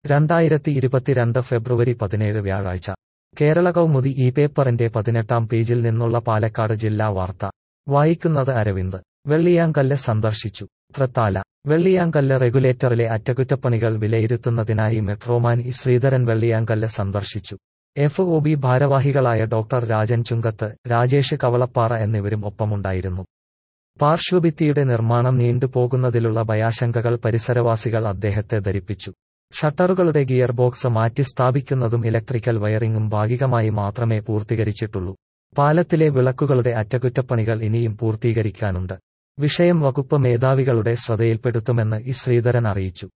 രണ്ടായിരത്തി ഇരുപത്തിരണ്ട് ഫെബ്രുവരി പതിനേഴ് വ്യാഴാഴ്ച കേരള കൗമുദി ഈ പേപ്പറിന്റെ പതിനെട്ടാം പേജിൽ നിന്നുള്ള പാലക്കാട് ജില്ലാ വാർത്ത വായിക്കുന്നത് അരവിന്ദ് വെള്ളിയാങ്കല്ല് സന്ദർശിച്ചു തൃത്താല വെള്ളിയാങ്കല്ല് റെഗുലേറ്ററിലെ അറ്റകുറ്റപ്പണികൾ വിലയിരുത്തുന്നതിനായി മെട്രോമാൻ ഇ ശ്രീധരൻ വെള്ളിയാങ്കല്ല് സന്ദർശിച്ചു എഫ് ഒ ബി ഭാരവാഹികളായ ഡോക്ടർ രാജൻ ചുങ്കത്ത് രാജേഷ് കവളപ്പാറ എന്നിവരും ഒപ്പമുണ്ടായിരുന്നു പാർശ്വഭിത്തിയുടെ നിർമ്മാണം നീണ്ടുപോകുന്നതിലുള്ള ഭയാശങ്കകൾ പരിസരവാസികൾ അദ്ദേഹത്തെ ധരിപ്പിച്ചു ഷട്ടറുകളുടെ ഗിയർ ബോക്സ് മാറ്റി സ്ഥാപിക്കുന്നതും ഇലക്ട്രിക്കൽ വയറിംഗും ഭാഗികമായി മാത്രമേ പൂർത്തീകരിച്ചിട്ടുള്ളൂ പാലത്തിലെ വിളക്കുകളുടെ അറ്റകുറ്റപ്പണികൾ ഇനിയും പൂർത്തീകരിക്കാനുണ്ട് വിഷയം വകുപ്പ് മേധാവികളുടെ ശ്രദ്ധയിൽപ്പെടുത്തുമെന്ന് ഇ ശ്രീധരൻ അറിയിച്ചു